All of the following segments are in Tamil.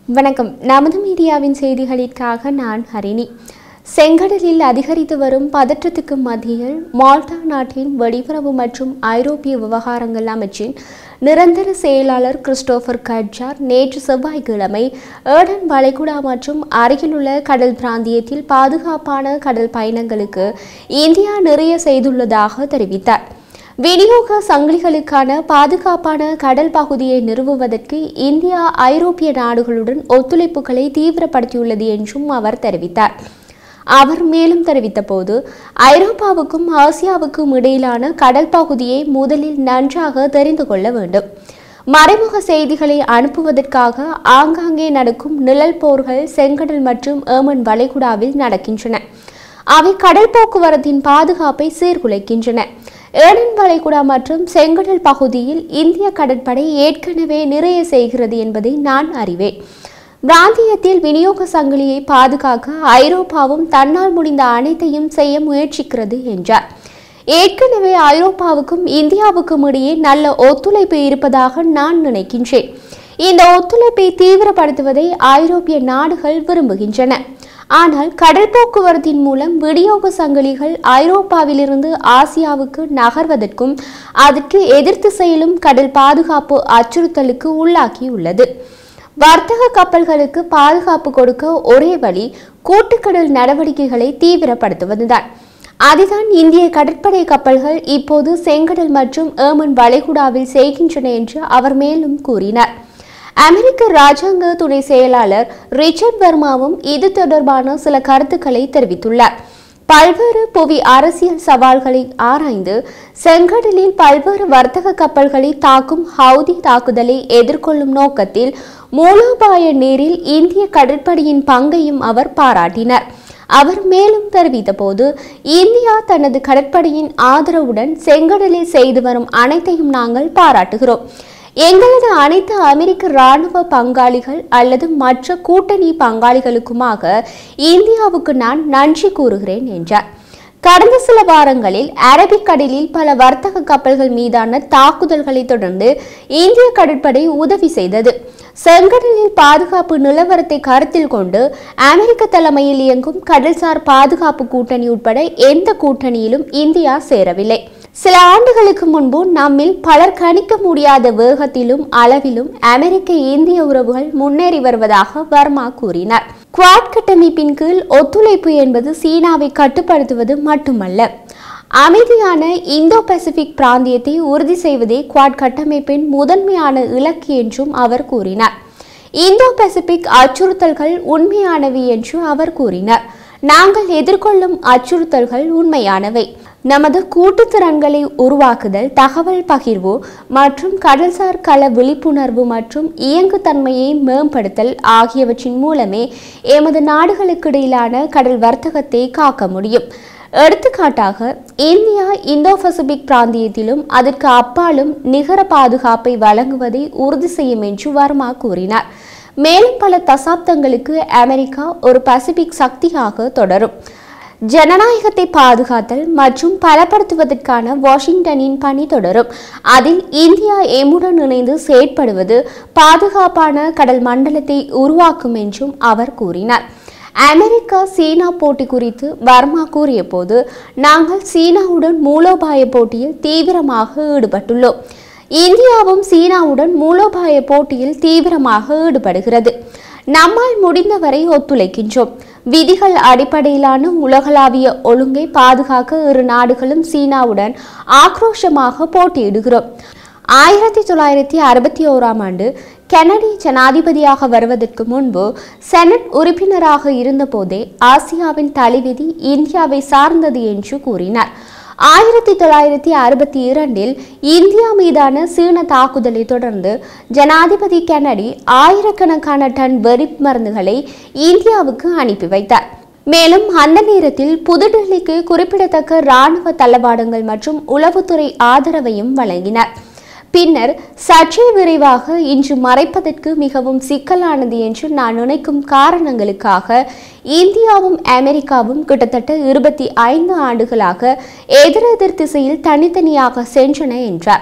வணக்கம் நமது மீடியாவின் செய்திகளுக்காக நான் ஹரிணி செங்கடலில் அதிகரித்து வரும் பதற்றத்துக்கு மத்தியில் மால்டா நாட்டின் வெளியுறவு மற்றும் ஐரோப்பிய விவகாரங்கள் அமைச்சின் நிரந்தர செயலாளர் கிறிஸ்டோபர் கட்ஜார் நேற்று செவ்வாய்க்கிழமை ஏடன் வளைகுடா மற்றும் அருகிலுள்ள கடல் பிராந்தியத்தில் பாதுகாப்பான கடல் பயணங்களுக்கு இந்தியா நிறைய செய்துள்ளதாக தெரிவித்தார் விநியோக சங்கிலிகளுக்கான பாதுகாப்பான கடல் பகுதியை நிறுவுவதற்கு இந்தியா ஐரோப்பிய நாடுகளுடன் ஒத்துழைப்புகளை தீவிரப்படுத்தியுள்ளது என்றும் அவர் தெரிவித்தார் அவர் மேலும் தெரிவித்த போது ஐரோப்பாவுக்கும் ஆசியாவுக்கும் இடையிலான கடல் பகுதியை முதலில் நன்றாக தெரிந்து கொள்ள வேண்டும் மறைமுக செய்திகளை அனுப்புவதற்காக ஆங்காங்கே நடக்கும் நிழல் போர்கள் செங்கடல் மற்றும் ஏமன் வளைகுடாவில் நடக்கின்றன அவை கடல் போக்குவரத்தின் பாதுகாப்பை சீர்குலைக்கின்றன ஏடன் வளைகுடா மற்றும் செங்கடல் பகுதியில் இந்திய கடற்படை ஏற்கனவே நிறைய செய்கிறது என்பதை நான் அறிவேன் பிராந்தியத்தில் விநியோக சங்கிலியை பாதுகாக்க ஐரோப்பாவும் தன்னால் முடிந்த அனைத்தையும் செய்ய முயற்சிக்கிறது என்றார் ஏற்கனவே ஐரோப்பாவுக்கும் இந்தியாவுக்கும் இடையே நல்ல ஒத்துழைப்பு இருப்பதாக நான் நினைக்கின்றேன் இந்த ஒத்துழைப்பை தீவிரப்படுத்துவதை ஐரோப்பிய நாடுகள் விரும்புகின்றன ஆனால் கடல் போக்குவரத்தின் மூலம் விநியோக சங்கிலிகள் ஐரோப்பாவிலிருந்து ஆசியாவுக்கு நகர்வதற்கும் அதற்கு எதிர்த்து செயலும் கடல் பாதுகாப்பு அச்சுறுத்தலுக்கு உள்ளாக்கியுள்ளது வர்த்தக கப்பல்களுக்கு பாதுகாப்பு கொடுக்க ஒரே வழி கூட்டுக்கடல் நடவடிக்கைகளை தீவிரப்படுத்துவதுதான் அதுதான் இந்திய கடற்படை கப்பல்கள் இப்போது செங்கடல் மற்றும் ஏமன் வளைகுடாவில் செய்கின்றன என்று அவர் மேலும் கூறினார் அமெரிக்க ராஜாங்க துணை செயலாளர் ரிச்சர்ட் வர்மாவும் இது தொடர்பான சில கருத்துக்களை தெரிவித்துள்ளார் பல்வேறு புவி அரசியல் சவால்களை ஆராய்ந்து செங்கடலில் பல்வேறு வர்த்தக கப்பல்களை தாக்கும் ஹவுதி தாக்குதலை எதிர்கொள்ளும் நோக்கத்தில் மூலோபாய நீரில் இந்திய கடற்படையின் பங்கையும் அவர் பாராட்டினார் அவர் மேலும் தெரிவித்த போது இந்தியா தனது கடற்படையின் ஆதரவுடன் செங்கடலில் செய்து வரும் அனைத்தையும் நாங்கள் பாராட்டுகிறோம் எங்களது அனைத்து அமெரிக்க இராணுவ பங்காளிகள் அல்லது மற்ற கூட்டணி பங்காளிகளுக்குமாக இந்தியாவுக்கு நான் நன்றி கூறுகிறேன் என்றார் கடந்த சில வாரங்களில் அரபிக்கடலில் பல வர்த்தக கப்பல்கள் மீதான தாக்குதல்களை தொடர்ந்து இந்திய கடற்படை உதவி செய்தது செங்கடலில் பாதுகாப்பு நிலவரத்தை கருத்தில் கொண்டு அமெரிக்க தலைமையில் இயங்கும் கடல்சார் பாதுகாப்பு கூட்டணி உட்பட எந்த கூட்டணியிலும் இந்தியா சேரவில்லை சில ஆண்டுகளுக்கு முன்பு நம்மில் பலர் கணிக்க முடியாத வேகத்திலும் அளவிலும் அமெரிக்க இந்திய உறவுகள் முன்னேறி வருவதாக வர்மா கூறினார் குவாட் கட்டமைப்பின் கீழ் ஒத்துழைப்பு என்பது சீனாவை கட்டுப்படுத்துவது மட்டுமல்ல அமைதியான இந்தோ பசிபிக் பிராந்தியத்தை உறுதி செய்வதே குவாட் கட்டமைப்பின் முதன்மையான இலக்கு என்றும் அவர் கூறினார் இந்தோ பசிபிக் அச்சுறுத்தல்கள் உண்மையானவை என்று அவர் கூறினார் நாங்கள் எதிர்கொள்ளும் அச்சுறுத்தல்கள் உண்மையானவை நமது கூட்டுத்திறன்களை உருவாக்குதல் தகவல் பகிர்வு மற்றும் கடல்சார் கள விழிப்புணர்வு மற்றும் இயங்குத்தன்மையை மேம்படுத்தல் ஆகியவற்றின் மூலமே எமது நாடுகளுக்கிடையிலான கடல் வர்த்தகத்தை காக்க முடியும் எடுத்துக்காட்டாக இந்தியா இந்தோ பசிபிக் பிராந்தியத்திலும் அதற்கு அப்பாலும் நிகர பாதுகாப்பை வழங்குவதை உறுதி செய்யும் என்று வர்மா கூறினார் மேலும் பல தசாப்தங்களுக்கு அமெரிக்கா ஒரு பசிபிக் சக்தியாக தொடரும் ஜனநாயகத்தை பாதுகாத்தல் மற்றும் பலப்படுத்துவதற்கான வாஷிங்டனின் பணி தொடரும் அதில் இந்தியா எம்முடன் இணைந்து செயற்படுவது பாதுகாப்பான கடல் மண்டலத்தை உருவாக்கும் என்றும் அவர் கூறினார் அமெரிக்கா சீனா போட்டி குறித்து வர்மா கூறிய போது நாங்கள் சீனாவுடன் மூலோபாய போட்டியில் தீவிரமாக ஈடுபட்டுள்ளோம் இந்தியாவும் சீனாவுடன் மூலோபாய போட்டியில் தீவிரமாக ஈடுபடுகிறது நம்மால் முடிந்தவரை ஒத்துழைக்கின்றோம் விதிகள் அடிப்படையிலான உலகளாவிய ஒழுங்கை பாதுகாக்க இரு நாடுகளும் சீனாவுடன் ஆக்ரோஷமாக போட்டியிடுகிறோம் ஆயிரத்தி தொள்ளாயிரத்தி அறுபத்தி ஓராம் ஆண்டு கெனடி ஜனாதிபதியாக வருவதற்கு முன்பு செனட் உறுப்பினராக இருந்தபோதே ஆசியாவின் தலைவிதி இந்தியாவை சார்ந்தது என்று கூறினார் ஆயிரத்தி தொள்ளாயிரத்தி அறுபத்தி இரண்டில் இந்தியா மீதான சீன தாக்குதலை தொடர்ந்து ஜனாதிபதி கெனடி ஆயிரக்கணக்கான டன் வெறி மருந்துகளை இந்தியாவுக்கு அனுப்பி வைத்தார் மேலும் அந்த நேரத்தில் புதுடெல்லிக்கு குறிப்பிடத்தக்க இராணுவ தளவாடங்கள் மற்றும் உளவுத்துறை ஆதரவையும் வழங்கினார் பின்னர் சற்றே விரைவாக இன்று மறைப்பதற்கு மிகவும் சிக்கலானது என்று நான் நினைக்கும் காரணங்களுக்காக இந்தியாவும் அமெரிக்காவும் கிட்டத்தட்ட இருபத்தி ஐந்து ஆண்டுகளாக எதிரெதிர் திசையில் தனித்தனியாக சென்றன என்றார்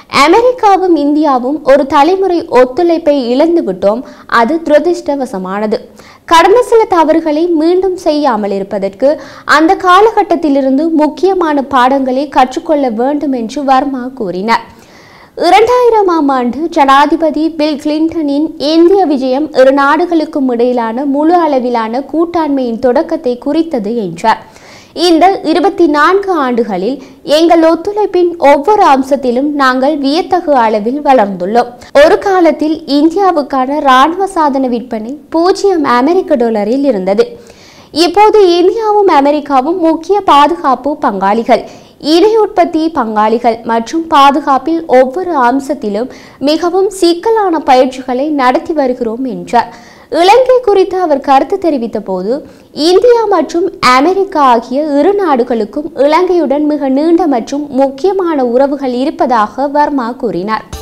அமெரிக்காவும் இந்தியாவும் ஒரு தலைமுறை ஒத்துழைப்பை இழந்து விட்டோம் அது துரதிர்ஷ்டவசமானது கடந்த சில தவறுகளை மீண்டும் செய்யாமல் இருப்பதற்கு அந்த காலகட்டத்திலிருந்து முக்கியமான பாடங்களை கற்றுக்கொள்ள வேண்டும் என்று வர்மா கூறினார் இரண்டாயிரமாம் ஆண்டு ஜனாதிபதி பில் கிளின்டனின் இந்திய விஜயம் இரு நாடுகளுக்கும் இடையிலான முழு அளவிலான கூட்டாண்மையின் தொடக்கத்தை குறித்தது என்றார் இந்த இருபத்தி நான்கு ஆண்டுகளில் எங்கள் ஒத்துழைப்பின் ஒவ்வொரு அம்சத்திலும் நாங்கள் வியத்தகு அளவில் வளர்ந்துள்ளோம் ஒரு காலத்தில் இந்தியாவுக்கான இராணுவ சாதன விற்பனை பூஜ்ஜியம் அமெரிக்க டாலரில் இருந்தது இப்போது இந்தியாவும் அமெரிக்காவும் முக்கிய பாதுகாப்பு பங்காளிகள் இணை உற்பத்தி பங்காளிகள் மற்றும் பாதுகாப்பில் ஒவ்வொரு அம்சத்திலும் மிகவும் சிக்கலான பயிற்சிகளை நடத்தி வருகிறோம் என்றார் இலங்கை குறித்து அவர் கருத்து தெரிவித்த போது இந்தியா மற்றும் அமெரிக்கா ஆகிய இரு நாடுகளுக்கும் இலங்கையுடன் மிக நீண்ட மற்றும் முக்கியமான உறவுகள் இருப்பதாக வர்மா கூறினார்